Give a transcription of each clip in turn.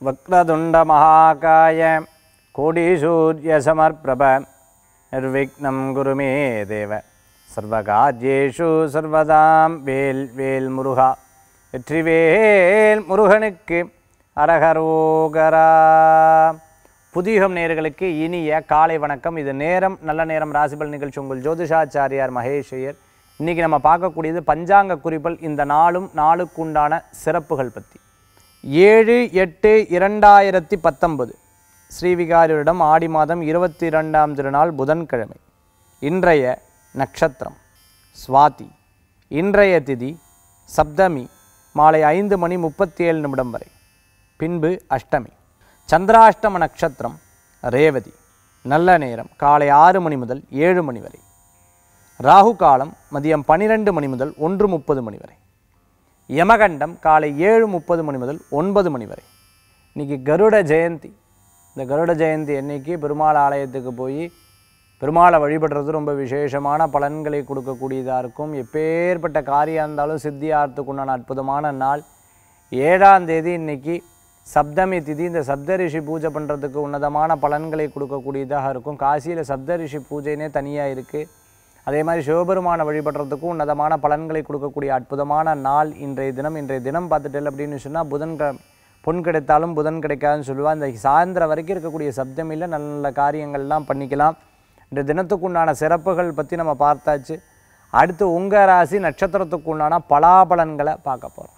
वक्रतुण्डमहाकाय कोटिसूर्यसमर्प्रभ निर्विघ्नं குரு மே தேவ சர்வகாரியேஷு சர்வதாம் வேல் வேல் முருகா வெற்றிவேல் முருகனுக்கு அரகரோகரா புதியுகம் நேயர்களுக்கு இனிய காலை வணக்கம் இது நேரம் நல்ல நேரம் ராசிபல் நிகழ்ச்சி உங்கள் ஜோதிஷாச்சாரியார் மகேஷ் ஐயர் இன்னைக்கு நம்ம பார்க்கக்கூடியது பஞ்சாங்க குறிப்பல் இந்த நாளும் நாளுக்குண்டான சிறப்புகள் பற்றி ஏழு எட்டு இரண்டாயிரத்தி பத்தொன்பது ஸ்ரீவிகாரியிடம் ஆடி மாதம் இருபத்தி இரண்டாம் திருநாள் புதன்கிழமை இன்றைய நட்சத்திரம் சுவாதி இன்றைய திதி சப்தமி மாலை ஐந்து மணி முப்பத்தி ஏழு நிமிடம் வரை பின்பு அஷ்டமி சந்திராஷ்டம நட்சத்திரம் ரேவதி நல்ல நேரம் காலை ஆறு மணி முதல் ஏழு மணி வரை ராகு காலம் மதியம் பன்னிரெண்டு மணி முதல் ஒன்று முப்பது மணி வரை யமகண்டம் காலை ஏழு முப்பது மணி முதல் ஒன்பது மணி வரை இன்னைக்கு கருட ஜெயந்தி இந்த கருட ஜெயந்தி அன்னைக்கு பெருமாள் ஆலயத்துக்கு போய் பெருமாளை வழிபடுறது ரொம்ப விசேஷமான பலன்களை கொடுக்கக்கூடியதாக இருக்கும் எப்பேற்பட்ட காரியம் இருந்தாலும் சித்தியார்த்துக்கு உண்டான அற்புதமான நாள் ஏழாம் தேதி இன்னைக்கு சப்தமி திதி இந்த சப்தரிஷி பூஜை பண்ணுறதுக்கு உன்னதமான பலன்களை கொடுக்கக்கூடியதாக இருக்கும் காசியில் சப்தரிஷி பூஜைனே தனியாக இருக்குது அதே மாதிரி சிவபெருமானை வழிபடுறதுக்கும் உன்னதமான பலன்களை கொடுக்கக்கூடிய அற்புதமான நாள் இன்றைய தினம் இன்றைய தினம் பார்த்துட்டேன் அப்படின்னு சொன்னால் புதன்கிழமை பொன் கிடைத்தாலும் புதன் கிடைக்காதுன்னு சொல்லுவா இந்த சாயந்தரம் வரைக்கும் இருக்கக்கூடிய சப்தமில்ல நல்ல நல்ல காரியங்கள்லாம் பண்ணிக்கலாம் இந்த தினத்துக்கு உண்டான சிறப்புகள் பற்றி நம்ம பார்த்தாச்சு அடுத்து உங்கள் ராசி நட்சத்திரத்துக்கு உண்டான பலாபலன்களை பார்க்க போகிறோம்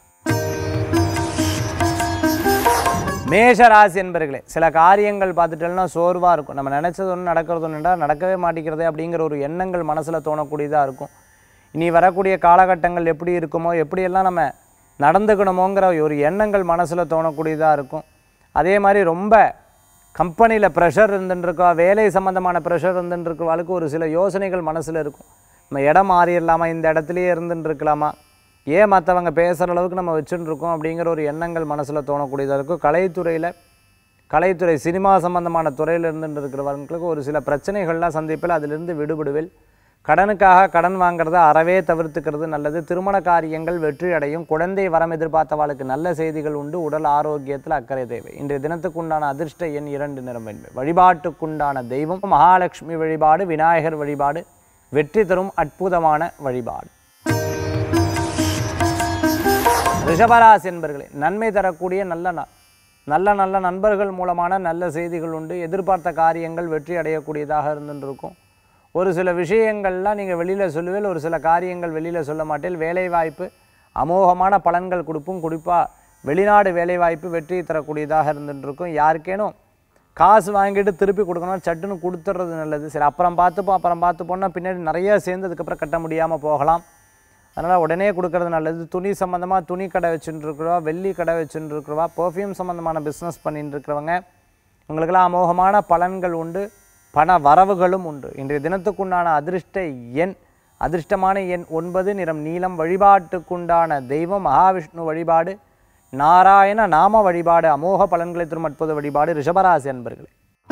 மேஷ ராசி என்பர்களே சில காரியங்கள் பார்த்துட்டோம்னா சோர்வாக இருக்கும் நம்ம நினச்சது ஒன்று நடக்கிறது ஒன்றுண்டா நடக்கவே மாட்டேங்கிறதே அப்படிங்கிற ஒரு எண்ணங்கள் மனசில் தோணக்கூடியதாக இருக்கும் இனி வரக்கூடிய காலகட்டங்கள் எப்படி இருக்குமோ எப்படியெல்லாம் நம்ம நடந்துக்கணுமோங்கிற ஒரு எண்ணங்கள் மனசில் தோணக்கூடியதாக இருக்கும் அதே மாதிரி ரொம்ப கம்பெனியில் ப்ரெஷர் இருந்துருக்கா வேலை சம்மந்தமான ப்ரெஷர் இருந்துருக்கவாளுக்கு ஒரு சில யோசனைகள் மனசில் இருக்கும் நம்ம இடம் மாறிடலாமா இந்த இடத்துலையே இருந்துட்டு இருக்கலாமா ஏன் மற்றவங்க பேசுகிற அளவுக்கு நம்ம வச்சுட்டு இருக்கோம் அப்படிங்கிற ஒரு எண்ணங்கள் மனசில் தோணக்கூடியதாக இருக்கும் கலைத்துறையில் கலைத்துறை சினிமா சம்பந்தமான துறையில் இருந்துட்டு இருக்கிறவங்களுக்கு ஒரு சில பிரச்சனைகள்லாம் சந்திப்பில் அதிலிருந்து விடுபடுவில் கடனுக்காக கடன் வாங்குறத அறவே தவிர்த்துக்கிறது நல்லது திருமண காரியங்கள் வெற்றி அடையும் குழந்தை வரம் எதிர்பார்த்தவாளுக்கு நல்ல செய்திகள் உண்டு உடல் ஆரோக்கியத்தில் அக்கறை தேவை இன்றைய தினத்துக்கு உண்டான அதிர்ஷ்ட எண் இரண்டு நிறம் என்பது வழிபாட்டுக்குண்டான தெய்வம் மகாலட்சுமி வழிபாடு விநாயகர் வழிபாடு வெற்றி தரும் அற்புதமான வழிபாடு ரிஷபராசி என்பர்களே நன்மை தரக்கூடிய நல்ல நாள் நல்ல நல்ல நண்பர்கள் மூலமான நல்ல செய்திகள் உண்டு எதிர்பார்த்த காரியங்கள் வெற்றி அடையக்கூடியதாக இருந்துட்டு இருக்கும் ஒரு சில விஷயங்கள்லாம் நீங்கள் வெளியில் சொல்லுவேல் ஒரு சில காரியங்கள் வெளியில் சொல்ல மாட்டேன் வேலை வாய்ப்பு அமோகமான பலன்கள் கொடுப்பும் குறிப்பாக வெளிநாடு வேலை வாய்ப்பு வெற்றி தரக்கூடியதாக இருந்துட்டு இருக்கும் யாருக்கேனும் காசு வாங்கிட்டு திருப்பி கொடுக்கணும் சட்டுன்னு கொடுத்துட்றது நல்லது சரி அப்புறம் பார்த்துப்போம் அப்புறம் பார்த்துப்போம்னா பின்னாடி நிறைய சேர்ந்ததுக்கப்புறம் கட்ட முடியாமல் போகலாம் அதனால் உடனே கொடுக்கறது நல்லது துணி சம்மந்தமாக துணி கடை வச்சுட்டு இருக்கிறவா வெள்ளி கடை வச்சுட்டு இருக்கிறவா பர்ஃப்யூம் சம்மந்தமான பிஸ்னஸ் பண்ணிட்டு இருக்கிறவங்க உங்களுக்கெல்லாம் அமோகமான பலன்கள் உண்டு பண வரவுகளும் உண்டு இன்றைய தினத்துக்குண்டான அதிர்ஷ்ட எண் அதிர்ஷ்டமான எண் ஒன்பது நிறம் நீலம் வழிபாட்டுக்குண்டான தெய்வம் மகாவிஷ்ணு வழிபாடு நாராயண நாம வழிபாடு அமோக பலன்களை தரும் அற்புத வழிபாடு ரிஷபராசி அன்பர்களே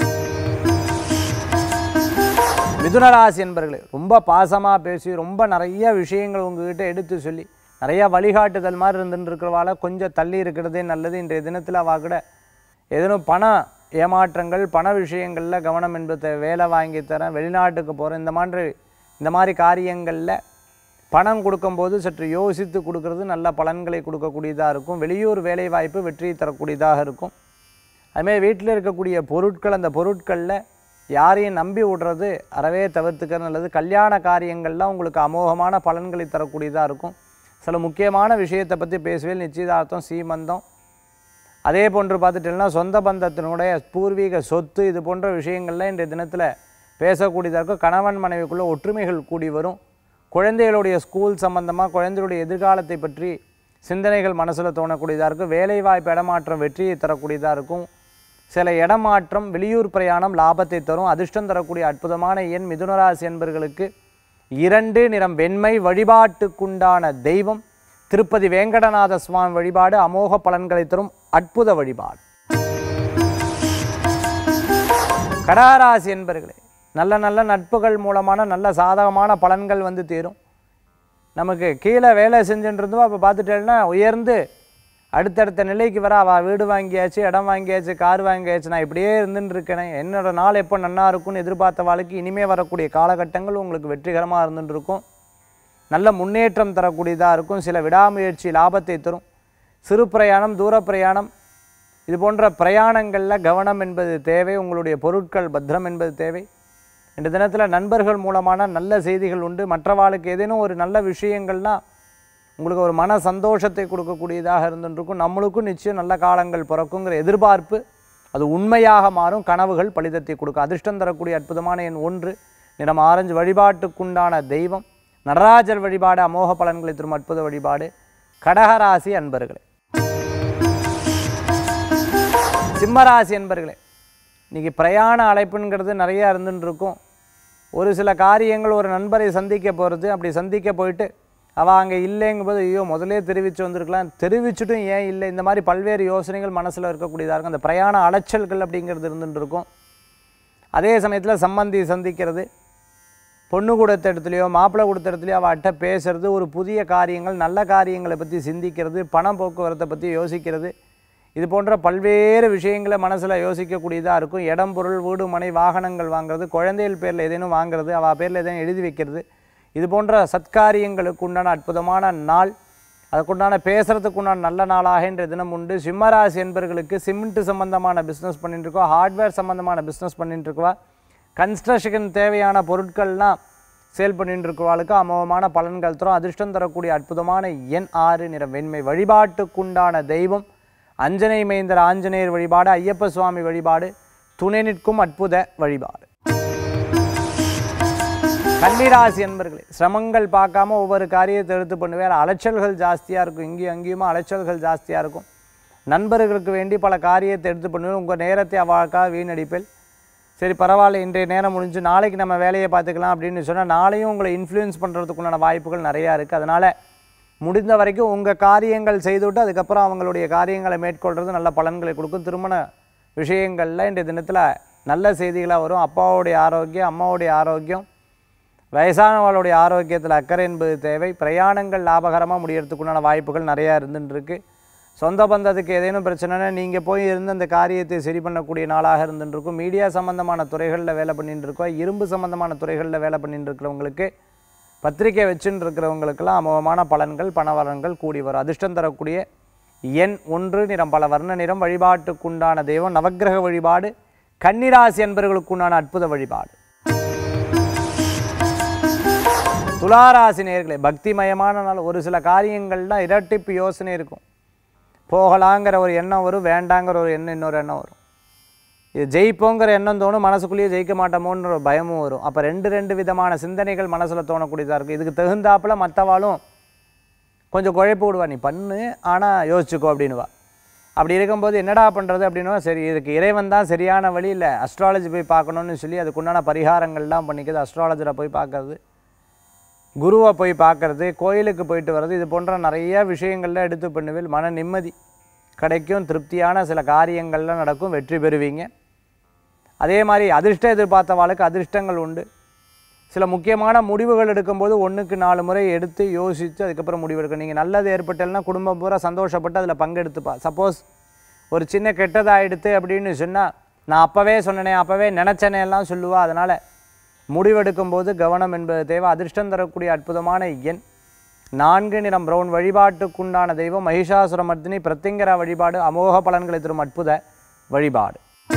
மிதுனராசி என்பர்களே ரொம்ப பாசமாக பேசி ரொம்ப நிறைய விஷயங்கள் உங்ககிட்ட எடுத்து சொல்லி நிறைய வழிகாட்டுதல் மாதிரி இருந்துட்டு இருக்கிறவால கொஞ்சம் தள்ளி இருக்கிறதே நல்லது இன்றைய தினத்தில் அவ கூட ஏதேனும் பண ஏமாற்றங்கள் பண விஷயங்களில் கவனம் என்பதை வேலை வாங்கி தரேன் வெளிநாட்டுக்கு போகிறேன் இந்த மாதிரி இந்த மாதிரி காரியங்களில் பணம் கொடுக்கும்போது சற்று யோசித்து கொடுக்கறது நல்ல பலன்களை கொடுக்கக்கூடியதாக இருக்கும் வெளியூர் வேலை வாய்ப்பு வெற்றியை தரக்கூடியதாக இருக்கும் அதுமாதிரி வீட்டில் இருக்கக்கூடிய பொருட்கள் அந்த பொருட்களில் யாரையும் நம்பி விடுறது அறவே தவிர்த்துக்கிறது நல்லது கல்யாண காரியங்கள்லாம் உங்களுக்கு அமோகமான பலன்களை தரக்கூடியதாக இருக்கும் சில முக்கியமான விஷயத்தை பற்றி பேசுவேல் நிச்சயதார்த்தம் சீமந்தம் அதே போன்று பார்த்துட்டீங்கன்னா சொந்த பந்தத்தினுடைய பூர்வீக சொத்து இது போன்ற விஷயங்கள்லாம் இன்றைய தினத்தில் பேசக்கூடியதாக இருக்கும் கணவன் மனைவிக்குள்ள ஒற்றுமைகள் கூடி வரும் குழந்தைகளுடைய ஸ்கூல் சம்பந்தமாக குழந்தைகளுடைய எதிர்காலத்தை பற்றி சிந்தனைகள் மனசில் தோணக்கூடியதாக இருக்கும் வேலைவாய்ப்பு இடமாற்றம் வெற்றியை தரக்கூடியதாக இருக்கும் சில இடமாற்றம் வெளியூர் பிரயாணம் லாபத்தை தரும் அதிர்ஷ்டம் தரக்கூடிய அற்புதமான எண் மிதுனராசி என்பர்களுக்கு இரண்டு நிறம் வெண்மை வழிபாட்டுக்குண்டான தெய்வம் திருப்பதி வேங்கடநாத சுவாமி வழிபாடு அமோக பலன்களை தரும் அற்புத வழிபாடு கடகராசி என்பர்களே நல்ல நல்ல நட்புகள் மூலமான நல்ல சாதகமான பலன்கள் வந்து தீரும் நமக்கு கீழே வேலை செஞ்சுட்டு இருந்தோம் அப்போ பார்த்துட்டேன்னா உயர்ந்து அடுத்தடுத்த நிலைக்கு வர அவள் வீடு வாங்கியாச்சு இடம் வாங்கியாச்சு கார் வாங்கியாச்சு நான் இப்படியே இருந்துட்டு இருக்கேனே என்னோட நாள் எப்போ நன்னா இருக்கும்னு எதிர்பார்த்த வாழ்க்கை இனிமே வரக்கூடிய காலகட்டங்கள் உங்களுக்கு வெற்றிகரமாக இருந்துட்டு இருக்கும் நல்ல முன்னேற்றம் தரக்கூடியதாக இருக்கும் சில விடாமுயற்சி லாபத்தை தரும் சிறு பிரயாணம் தூர பிரயாணம் இது போன்ற பிரயாணங்களில் கவனம் என்பது தேவை உங்களுடைய பொருட்கள் பத்திரம் என்பது தேவை இந்த தினத்தில் நண்பர்கள் மூலமான நல்ல செய்திகள் உண்டு மற்றவாளுக்கு ஏதேனும் ஒரு நல்ல விஷயங்கள்லாம் உங்களுக்கு ஒரு மன சந்தோஷத்தை கொடுக்கக்கூடியதாக இருந்துருக்கும் நம்மளுக்கும் நிச்சயம் நல்ல காலங்கள் பிறக்குங்கிற எதிர்பார்ப்பு அது உண்மையாக மாறும் கனவுகள் பலிதத்தை கொடுக்கும் அதிர்ஷ்டம் தரக்கூடிய அற்புதமான எண் ஒன்று நிறம் ஆரஞ்சு வழிபாட்டுக்குண்டான தெய்வம் நடராஜர் வழிபாடு அமோக பலன்களை தரும் அற்புத வழிபாடு கடகராசி அன்பர்களே சிம்மராசி அன்பர்களே இன்றைக்கி பிரயாண அழைப்புங்கிறது நிறையா இருந்துன்னு இருக்கும் ஒரு சில காரியங்கள் ஒரு நண்பரை சந்திக்க போகிறது அப்படி சந்திக்க போயிட்டு அவள் அங்கே இல்லைங்கும்போது ஐயோ முதலே தெரிவித்து வந்திருக்கலாம் தெரிவிச்சுட்டும் ஏன் இல்லை இந்த மாதிரி பல்வேறு யோசனைகள் மனசில் இருக்கக்கூடியதாக இருக்கும் அந்த பிரயாண அலைச்சல்கள் அப்படிங்கிறது இருந்துட்டு இருக்கும் அதே சமயத்தில் சம்பந்தி சந்திக்கிறது பொண்ணு கொடுத்த இடத்துலையோ மாப்பிள்ளை கொடுத்த இடத்துலையோ அவட்ட பேசுறது ஒரு புதிய காரியங்கள் நல்ல காரியங்களை பற்றி சிந்திக்கிறது பணம் போக்குவரத்தை பற்றி யோசிக்கிறது இது போன்ற பல்வேறு விஷயங்களை மனசில் யோசிக்கக்கூடியதாக இருக்கும் இடம் பொருள் வீடு மனை வாகனங்கள் வாங்குறது குழந்தைகள் பேரில் ஏதேனும் வாங்குறது அவள் பேரில் ஏதேனும் எழுதி வைக்கிறது இது போன்ற சத்காரியங்களுக்கு உண்டான அற்புதமான நாள் அதுக்குண்டான பேசுறதுக்கு உண்டான நல்ல நாளாக இன்றைய தினம் உண்டு சிம்மராசி என்பர்களுக்கு சிமெண்ட் சம்பந்தமான பிஸ்னஸ் பண்ணிட்டு இருக்கோம் ஹார்ட்வேர் சம்பந்தமான பிஸ்னஸ் பண்ணிட்டு இருக்கவா கன்ஸ்ட்ரக்ஷன் தேவையான பொருட்கள்லாம் சேல் பண்ணிட்டு இருக்கிறவாளுக்கு அமோகமான பலன்கள் தரும் அதிர்ஷ்டம் தரக்கூடிய அற்புதமான எண் ஆறு நிற வெண்மை வழிபாட்டுக்குண்டான தெய்வம் அஞ்சனை மைந்தர் ஆஞ்சநேயர் வழிபாடு ஐயப்ப சுவாமி வழிபாடு துணை நிற்கும் அற்புத வழிபாடு கன்னிராசி என்பர்களே சிரமங்கள் பார்க்காம ஒவ்வொரு காரியத்தை எடுத்து பண்ணுவேன் அலைச்சல்கள் ஜாஸ்தியாக இருக்கும் இங்கேயும் அங்கேயுமா அலைச்சல்கள் ஜாஸ்தியாக இருக்கும் நண்பர்களுக்கு வேண்டி பல காரியத்தை எடுத்து பண்ணுவேன் உங்கள் நேரத்தை அவாழ்க்கா வீணடிப்பேன் சரி பரவாயில்ல இன்றைய நேரம் முடிஞ்சு நாளைக்கு நம்ம வேலையை பார்த்துக்கலாம் அப்படின்னு சொன்னால் நாளையும் உங்களை இன்ஃப்ளூயன்ஸ் பண்ணுறதுக்குண்டான வாய்ப்புகள் நிறையா இருக்குது அதனால் முடிந்த வரைக்கும் உங்கள் காரியங்கள் செய்துவிட்டு அதுக்கப்புறம் அவங்களுடைய காரியங்களை மேற்கொள்கிறது நல்ல பலன்களை கொடுக்கும் திருமண விஷயங்களில் இன்றைய தினத்தில் நல்ல செய்திகளாக வரும் அப்பாவுடைய ஆரோக்கியம் அம்மாவுடைய ஆரோக்கியம் வயசானவர்களுடைய ஆரோக்கியத்தில் அக்கறை என்பது தேவை பிரயாணங்கள் லாபகரமாக முடியறதுக்குண்டான வாய்ப்புகள் நிறையா இருந்துட்டு இருக்கு சொந்த பந்தத்துக்கு ஏதேனும் பிரச்சனைனா நீங்கள் போய் இருந்து அந்த காரியத்தை சரி பண்ணக்கூடிய நாளாக இருந்துட்டு இருக்கும் மீடியா சம்பந்தமான துறைகளில் வேலை பண்ணிட்டு இருக்கோம் இரும்பு சம்பந்தமான துறைகளில் வேலை பண்ணிட்டு இருக்கிறவங்களுக்கு பத்திரிக்கை வச்சுட்டு இருக்கிறவங்களுக்கெல்லாம் அமோகமான பலன்கள் பணவரன்கள் கூடி வரும் அதிர்ஷ்டம் தரக்கூடிய எண் ஒன்று நிறம் பல வர்ண நிறம் வழிபாட்டுக்குண்டான தெய்வம் நவக்கிரக வழிபாடு கன்னிராசி என்பவர்களுக்குண்டான அற்புத வழிபாடு துளாராசி நேர்களே பக்திமயமான நாள் ஒரு சில காரியங்கள்லாம் இரட்டிப்பு யோசனை இருக்கும் போகலாங்கிற ஒரு எண்ணம் வரும் வேண்டாங்கிற ஒரு எண்ணம் இன்னொரு எண்ணம் வரும் இது ஜெயிப்போங்கிற எண்ணம் தோணும் மனசுக்குள்ளேயே ஜெயிக்க மாட்டோமோன்ற ஒரு பயமும் வரும் அப்போ ரெண்டு ரெண்டு விதமான சிந்தனைகள் மனசில் தோணக்கூடியதாக இருக்கும் இதுக்கு தகுந்தாப்புல மற்றவாளும் கொஞ்சம் குழப்பி விடுவா நீ பண்ணு ஆனால் யோசிச்சுக்கோ அப்படின்னுவா அப்படி இருக்கும்போது என்னடா பண்ணுறது அப்படின்னா சரி இதுக்கு இறைவன் தான் சரியான வழி இல்லை அஸ்ட்ராலஜி போய் பார்க்கணும்னு சொல்லி அதுக்குண்டான பரிகாரங்கள்லாம் பண்ணிக்கிறது அஸ்ட்ராலஜரை போய் பார்க்கறது குருவை போய் பார்க்கறது கோயிலுக்கு போயிட்டு வர்றது இது போன்ற நிறைய விஷயங்கள்ல எடுத்து பண்ணுவேன் மன நிம்மதி கிடைக்கும் திருப்தியான சில காரியங்கள்லாம் நடக்கும் வெற்றி பெறுவீங்க அதே மாதிரி அதிர்ஷ்டம் எதிர்பார்த்தவாளுக்கு அதிர்ஷ்டங்கள் உண்டு சில முக்கியமான முடிவுகள் எடுக்கும்போது ஒன்றுக்கு நாலு முறை எடுத்து யோசித்து அதுக்கப்புறம் முடிவு எடுக்கணும் நீங்கள் நல்லது ஏற்பட்டல்னா குடும்பம் பூரா சந்தோஷப்பட்டு அதில் பங்கெடுத்துப்பா சப்போஸ் ஒரு சின்ன கெட்டதாகிடுது அப்படின்னு சொன்னால் நான் அப்போவே சொன்னனே அப்போவே நினச்சனே எல்லாம் சொல்லுவா அதனால் முடிவெடுக்கும்போது கவனம் என்பது தேவை அதிர்ஷ்டம் தரக்கூடிய அற்புதமான எண் நான்கு நிறம் பிரவுன் வழிபாட்டுக்குண்டான தெய்வம் மகிஷாசுரமர்த்தினி பிரத்திங்கரா வழிபாடு அமோக பலன்களை தரும் அற்புத வழிபாடு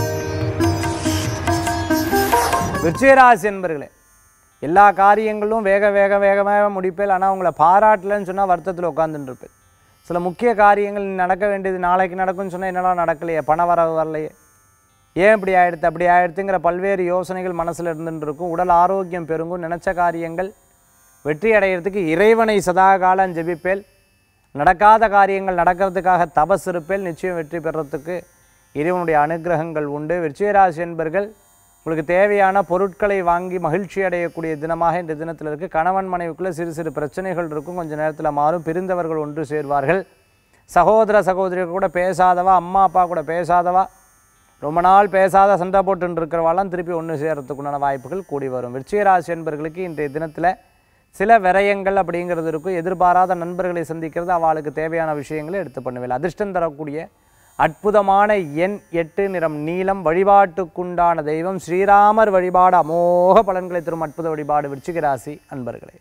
விருச்சிகராசி என்பர்களே எல்லா காரியங்களும் வேக வேக வேகமாக முடிப்பேன் ஆனால் உங்களை பாராட்டலன்னு சொன்னால் வருத்தத்தில் உட்காந்துட்டு இருப்பேன் சில முக்கிய காரியங்கள் நடக்க வேண்டியது நாளைக்கு நடக்கும்னு சொன்னால் என்னெல்லாம் நடக்கலையே பண வரவு வரலையே ஏன் இப்படி ஆயிடுத்து அப்படி ஆயிடுத்துங்கிற பல்வேறு யோசனைகள் மனசில் இருந்துட்டு இருக்கும் உடல் ஆரோக்கியம் பெருங்கும் நினச்ச காரியங்கள் வெற்றி அடைகிறதுக்கு இறைவனை சதா காலம் ஜெபிப்பேல் நடக்காத காரியங்கள் நடக்கிறதுக்காக தபஸ் இருப்பேல் நிச்சயம் வெற்றி பெறத்துக்கு இறைவனுடைய அனுகிரகங்கள் உண்டு விருச்சிகராசி என்பர்கள் உங்களுக்கு தேவையான பொருட்களை வாங்கி மகிழ்ச்சி அடையக்கூடிய தினமாக இந்த தினத்தில் இருக்குது கணவன் மனைவிக்குள்ளே சிறு சிறு பிரச்சனைகள் இருக்கும் கொஞ்சம் நேரத்தில் மாறும் பிரிந்தவர்கள் ஒன்று சேர்வார்கள் சகோதர சகோதரிகள் கூட பேசாதவா அம்மா அப்பா கூட பேசாதவா ரொம்ப நாள் பேசாத சண்டை போட்டுன்னு இருக்கிறவாலாம் திருப்பி ஒன்று சேர்றதுக்குண்டான வாய்ப்புகள் கூடி வரும் விருச்சிகராசி என்பர்களுக்கு இன்றைய தினத்தில் சில விரயங்கள் அப்படிங்கிறது இருக்கும் எதிர்பாராத நண்பர்களை சந்திக்கிறது அவளுக்கு தேவையான விஷயங்களை எடுத்து பண்ணுவேன் அதிர்ஷ்டம் தரக்கூடிய அற்புதமான எண் எட்டு நிறம் நீலம் வழிபாட்டுக்குண்டான தெய்வம் ஸ்ரீராமர் வழிபாடு அமோக பலன்களை தரும் அற்புத வழிபாடு விருச்சிக ராசி அன்பர்களே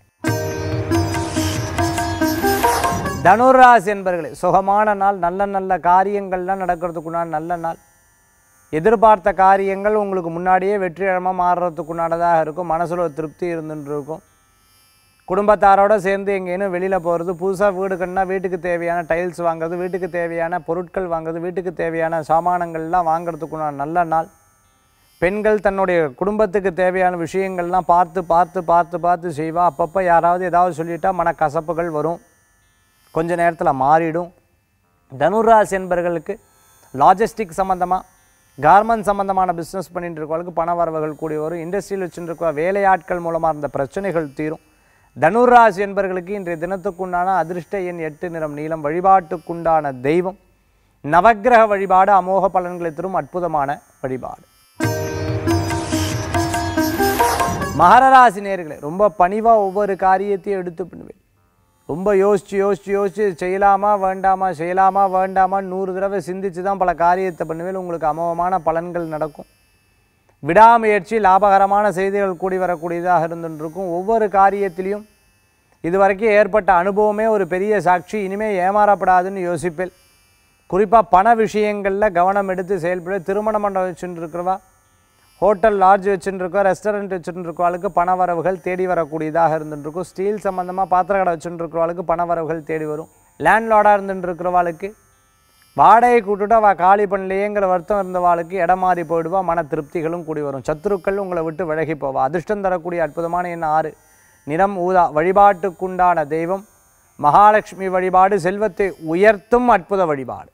தனுராசி என்பர்களே சுகமான நாள் நல்ல நல்ல காரியங்கள்லாம் நடக்கிறதுக்குண்டான நல்ல நாள் எதிர்பார்த்த காரியங்கள் உங்களுக்கு முன்னாடியே வெற்றிகரமாக மாறுறதுக்குண்டானதாக இருக்கும் மனசில் ஒரு திருப்தி இருந்துட்டு இருக்கும் குடும்பத்தாரோட சேர்ந்து எங்கேனும் வெளியில் போகிறது புதுசாக வீடு கட்டினா வீட்டுக்கு தேவையான டைல்ஸ் வாங்குறது வீட்டுக்கு தேவையான பொருட்கள் வாங்குறது வீட்டுக்கு தேவையான சாமானங்கள்லாம் வாங்குறதுக்குண்டான நல்ல நாள் பெண்கள் தன்னுடைய குடும்பத்துக்கு தேவையான விஷயங்கள்லாம் பார்த்து பார்த்து பார்த்து பார்த்து செய்வா அப்பப்போ யாராவது ஏதாவது சொல்லிட்டா மனக்கசப்புகள் வரும் கொஞ்ச நேரத்தில் மாறிடும் தனுராசி என்பர்களுக்கு லாஜிஸ்டிக் சம்மந்தமாக கார்மெண்ட் சம்மந்தமான பிஸ்னஸ் பண்ணிட்டு இருக்கவங்களுக்கு பண வரவுகள் கூடி வரும் இண்டஸ்ட்ரியில் வச்சுருக்க வேலையாட்கள் மூலமாக இருந்த பிரச்சனைகள் தீரும் தனுராசி என்பர்களுக்கு இன்றைய தினத்துக்குண்டான அதிர்ஷ்ட எண் எட்டு நிறம் நீளம் வழிபாட்டுக்குண்டான தெய்வம் நவக்கிரக வழிபாடு அமோக பலன்களை தரும் அற்புதமான வழிபாடு மகர ராசி நேர்களே ரொம்ப பணிவாக ஒவ்வொரு காரியத்தையும் எடுத்து பண்ணுவேன் ரொம்ப யோசிச்சு யோசிச்சு யோசிச்சு செய்யலாமா வேண்டாமா செய்யலாமா வேண்டாமா நூறு தடவை சிந்திச்சு தான் பல காரியத்தை பண்ணுவேன் உங்களுக்கு அமோகமான பலன்கள் நடக்கும் விடாமுயற்சி லாபகரமான செய்திகள் கூடி வரக்கூடியதாக இருந்துருக்கும் ஒவ்வொரு காரியத்திலையும் இதுவரைக்கும் ஏற்பட்ட அனுபவமே ஒரு பெரிய சாட்சி இனிமேல் ஏமாறப்படாதுன்னு யோசிப்பேன் குறிப்பாக பண விஷயங்களில் கவனம் எடுத்து செயல்பட திருமண மண்டபம் வச்சுட்டு இருக்கிறவா ஹோட்டல் லாட்ஜ் வச்சுருக்கோம் ரெஸ்டாரண்ட் வச்சுருக்கவாளுக்கு பண வரவுகள் தேடி வரக்கூடியதாக இருந்துருக்கும் ஸ்டீல் சம்மந்தமாக பாத்திர கடை வச்சுருக்கிறவாளுக்கு பண வரவுகள் தேடி வரும் லேண்ட்லார்டாக இருந்துட்டு இருக்கிறவாளுக்கு வாடகை கூட்டுட்டு அவள் காலி பண்ணலையேங்கிற வருத்தம் இருந்தவாளுக்கு இடம் மாறி போயிடுவா மன திருப்திகளும் கூடி வரும் சத்துருக்கள் உங்களை விட்டு விலகி போவா அதிர்ஷ்டம் தரக்கூடிய அற்புதமான எண் ஆறு நிறம் ஊதா வழிபாட்டுக்குண்டான தெய்வம் மகாலட்சுமி வழிபாடு செல்வத்தை உயர்த்தும் அற்புத வழிபாடு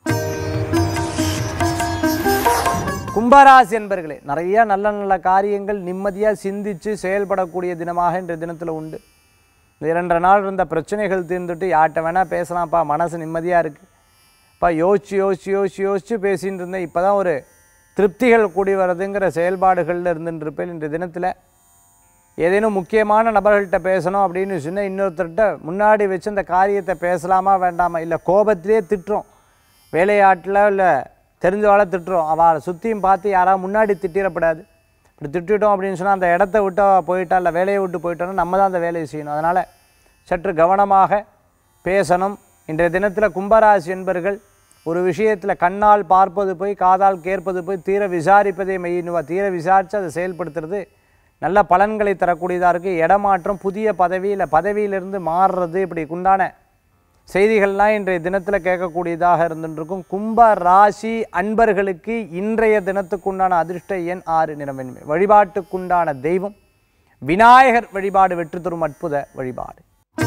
கும்பராசி என்பர்களே நிறைய நல்ல நல்ல காரியங்கள் நிம்மதியாக சிந்திச்சு செயல்படக்கூடிய தினமாக இன்றைய தினத்தில் உண்டு இந்த இரண்டரை நாள் இருந்த பிரச்சனைகள் தீர்ந்துட்டு யார்கிட்ட வேணால் பேசலாம்ப்பா மனசு நிம்மதியாக இருக்குது இப்போ யோசிச்சு யோசிச்சு யோசிச்சு யோசிச்சு பேசின்னு இருந்தேன் இப்போ தான் ஒரு திருப்திகள் கூடி வர்றதுங்கிற செயல்பாடுகளில் இருந்துட்டு இருப்பேன் இன்றைய தினத்தில் ஏதேனும் முக்கியமான நபர்கள்ட்ட பேசணும் அப்படின்னு சொன்னால் இன்னொருத்தர்கிட்ட முன்னாடி வச்சு அந்த காரியத்தை பேசலாமா வேண்டாமா இல்லை கோபத்திலே திட்டுறோம் வேலையாட்டில் இல்லை தெரிஞ்சவாளை திட்டுறோம் அவளை சுற்றியும் பார்த்து யாராவது முன்னாடி திட்டிடப்படாது இப்படி திட்டிட்டோம் அப்படின்னு சொன்னால் அந்த இடத்த விட்டு அவ போயிட்டா இல்லை வேலையை விட்டு போயிட்டோன்னா நம்ம தான் அந்த வேலையை செய்யணும் அதனால் சற்று கவனமாக பேசணும் இன்றைய தினத்தில் கும்பராசி என்பர்கள் ஒரு விஷயத்தில் கண்ணால் பார்ப்பது போய் காதால் கேட்பது போய் தீர விசாரிப்பதை மெய்யினுவா தீர விசாரித்து அதை செயல்படுத்துறது நல்ல பலன்களை தரக்கூடியதாக இருக்குது இடமாற்றம் புதிய பதவி இல்லை பதவியிலிருந்து மாறுறது இப்படி உண்டான செய்திகள்லாம் இன்றைய தினத்தில் கேட்கக்கூடியதாக இருந்துருக்கும் கும்ப ராசி அன்பர்களுக்கு இன்றைய தினத்துக்குண்டான அதிர்ஷ்ட எண் ஆறு நிறமென்மை வழிபாட்டுக்குண்டான தெய்வம் விநாயகர் வழிபாடு வெற்றி தரும் அற்புத வழிபாடு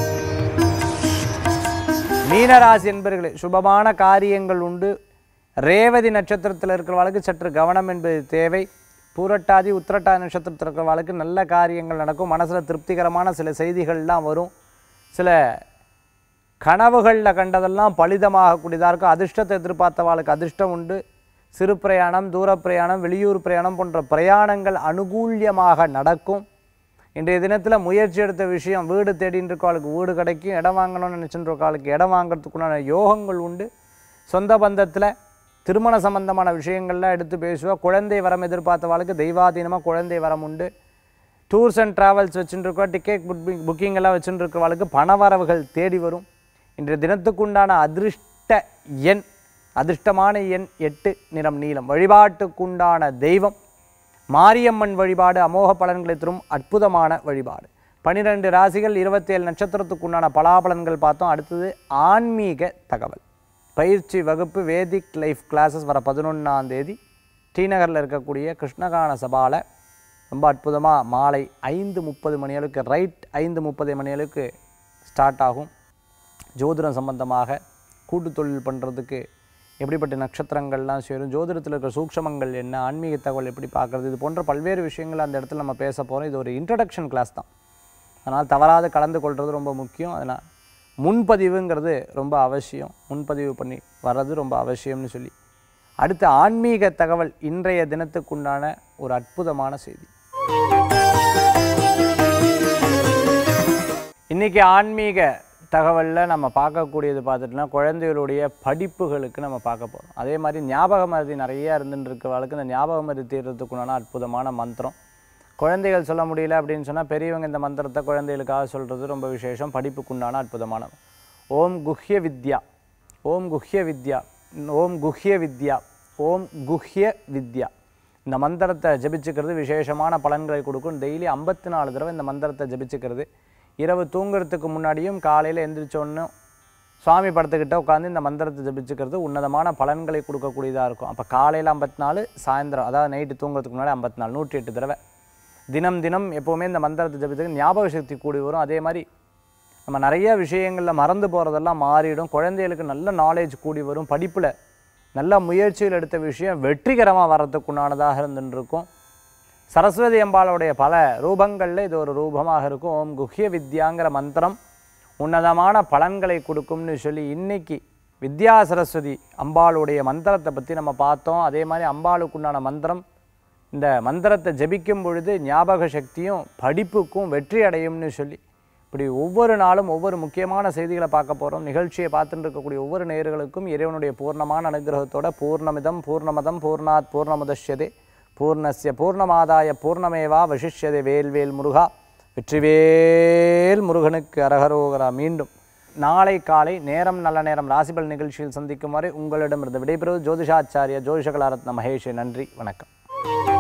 மீனராசி என்பர்களே சுபமான காரியங்கள் உண்டு ரேவதி நட்சத்திரத்தில் இருக்கிறவளுக்கு சற்று கவனம் என்பது தேவை பூரட்டாதி உத்திரட்டாதி நட்சத்திரத்தில் இருக்கிறவளுக்கு நல்ல காரியங்கள் நடக்கும் மனசில் திருப்திகரமான சில செய்திகள்லாம் வரும் சில கனவுகளில் கண்டதெல்லாம் பலிதமாகக்கூடியதாக இருக்கும் அதிர்ஷ்டத்தை எதிர்பார்த்தவாளுக்கு அதிர்ஷ்டம் உண்டு சிறு பிரயாணம் தூர பிரயாணம் வெளியூர் பிரயாணம் போன்ற பிரயாணங்கள் அனுகூல்யமாக நடக்கும் இன்றைய தினத்தில் முயற்சி எடுத்த விஷயம் வீடு தேடின்னு இருக்கவாளுக்கு வீடு கிடைக்கும் இடம் வாங்கணும்னு நினச்சிட்டு இருக்கவாளுக்கு இடம் வாங்குறதுக்குண்டான யோகங்கள் உண்டு சொந்த பந்தத்தில் திருமண சம்பந்தமான விஷயங்கள்லாம் எடுத்து பேசுவா குழந்தை வரம் எதிர்பார்த்தவாளுக்கு தெய்வாதீனமாக குழந்தை வரம் உண்டு டூர்ஸ் அண்ட் ட்ராவல்ஸ் வச்சுட்டு இருக்கோம் டிக்கெட் புக்கிங் புக்கிங் எல்லாம் வச்சுட்டு இருக்கிறவளுக்கு பணவரவுகள் தேடி வரும் இன்றைய தினத்துக்குண்டான அதிர்ஷ்ட எண் அதிர்ஷ்டமான எண் எட்டு நிறம் நீலம் வழிபாட்டுக்குண்டான தெய்வம் மாரியம்மன் வழிபாடு அமோக பலன்களை தரும் அற்புதமான வழிபாடு பன்னிரெண்டு ராசிகள் இருபத்தேழு நட்சத்திரத்துக்குண்டான பலாபலன்கள் பார்த்தோம் அடுத்தது ஆன்மீக தகவல் பயிற்சி வகுப்பு வேதிக் லைஃப் கிளாஸஸ் வர பதினொன்றாம் தேதி ஸ்ரீநகரில் இருக்கக்கூடிய கிருஷ்ணகான சபாவில் ரொம்ப அற்புதமாக மாலை ஐந்து முப்பது மணி அளவுக்கு ரைட் ஐந்து முப்பது மணி அளவுக்கு ஸ்டார்ட் ஆகும் ஜோதிடம் சம்பந்தமாக கூட்டு தொழில் பண்ணுறதுக்கு எப்படிப்பட்ட நட்சத்திரங்கள்லாம் சேரும் ஜோதிடத்தில் இருக்கிற சூக்ஷமங்கள் என்ன ஆன்மீக தகவல் எப்படி பார்க்குறது இது போன்ற பல்வேறு விஷயங்கள் அந்த இடத்துல நம்ம பேச போகிறோம் இது ஒரு இன்ட்ரடக்ஷன் கிளாஸ் தான் அதனால் தவறாது கலந்து கொள்வது ரொம்ப முக்கியம் அதனால் முன்பதிவுங்கிறது ரொம்ப அவசியம் முன்பதிவு பண்ணி வர்றது ரொம்ப அவசியம்னு சொல்லி அடுத்த ஆன்மீக தகவல் இன்றைய தினத்துக்குண்டான ஒரு அற்புதமான செய்தி இன்றைக்கி ஆன்மீக தகவலில் நம்ம பார்க்கக்கூடியது பார்த்துட்டோம்னா குழந்தைகளுடைய படிப்புகளுக்கு நம்ம பார்க்க போகிறோம் அதே மாதிரி ஞாபக மருதி நிறைய இருந்துட்டு இருக்கிறவளுக்கு இந்த ஞாபக மருதி தீர்றதுக்குண்டான அற்புதமான மந்திரம் குழந்தைகள் சொல்ல முடியல அப்படின்னு சொன்னால் பெரியவங்க இந்த மந்திரத்தை குழந்தைகளுக்காக சொல்கிறது ரொம்ப விசேஷம் படிப்புக்குண்டான அற்புதமான ஓம் குஹ்ய வித்யா ஓம் குஹ்ய வித்யா ஓம் குஹ்ய வித்யா ஓம் குஹ்ய வித்யா இந்த மந்திரத்தை ஜபிச்சுக்கிறது விசேஷமான பலன்களை கொடுக்கும் டெய்லி ஐம்பத்தி நாலு தடவை இந்த மந்திரத்தை ஜபிச்சுக்கிறது இரவு தூங்குறதுக்கு முன்னாடியும் காலையில் எந்திரிச்சோன்னு சுவாமி படத்துக்கிட்ட உட்காந்து இந்த மந்திரத்தை ஜபிச்சுக்கிறது உன்னதமான பலன்களை கொடுக்கக்கூடியதாக இருக்கும் அப்போ காலையில் ஐம்பத்தி நாலு சாயந்தரம் அதாவது நைட்டு தூங்குறதுக்கு முன்னாடி ஐம்பத்தி நாலு நூற்றி எட்டு தடவை தினம் தினம் எப்போவுமே இந்த மந்திரத்தை ஜபிச்சுக்கு ஞாபக சக்தி கூடி வரும் அதே மாதிரி நம்ம நிறைய விஷயங்களில் மறந்து போகிறதெல்லாம் மாறிடும் குழந்தைகளுக்கு நல்ல நாலேஜ் கூடி வரும் படிப்பில் நல்ல முயற்சிகள் எடுத்த விஷயம் வெற்றிகரமாக வர்றதுக்குண்டானதாக இருந்துட்டு இருக்கும் சரஸ்வதி அம்பாளுடைய பல ரூபங்களில் இது ஒரு ரூபமாக இருக்கும் ஓம் குஹ்ய வித்யாங்கிற மந்திரம் உன்னதமான பலன்களை கொடுக்கும்னு சொல்லி இன்னைக்கு வித்யா சரஸ்வதி அம்பாளுடைய மந்திரத்தை பற்றி நம்ம பார்த்தோம் அதே மாதிரி அம்பாளுக்குண்டான மந்திரம் இந்த மந்திரத்தை ஜபிக்கும் பொழுது ஞாபக சக்தியும் படிப்புக்கும் வெற்றி அடையும்னு சொல்லி இப்படி ஒவ்வொரு நாளும் ஒவ்வொரு முக்கியமான செய்திகளை பார்க்க போகிறோம் நிகழ்ச்சியை பார்த்துட்டு இருக்கக்கூடிய ஒவ்வொரு நேயர்களுக்கும் இறைவனுடைய பூர்ணமான அனுகிரகத்தோட பூர்ணமிதம் பூர்ணமதம் பூர்ணாத் பூர்ணமுதஷ்யதே பூர்ணஸ்ய பூர்ணமாதாய பூர்ணமேவா வசிஷ்யதே வேல்வேல் முருகா வெற்றிவேல் முருகனுக்கு அரகரோகரா மீண்டும் நாளை காலை நேரம் நல்ல நேரம் ராசிபல் நிகழ்ச்சியில் சந்திக்கும் வரை உங்களிடமிருந்து விடைபெறுவது ஜோதிஷாச்சாரிய ஜோதிஷகலாரத்ன மகேஷ் நன்றி வணக்கம்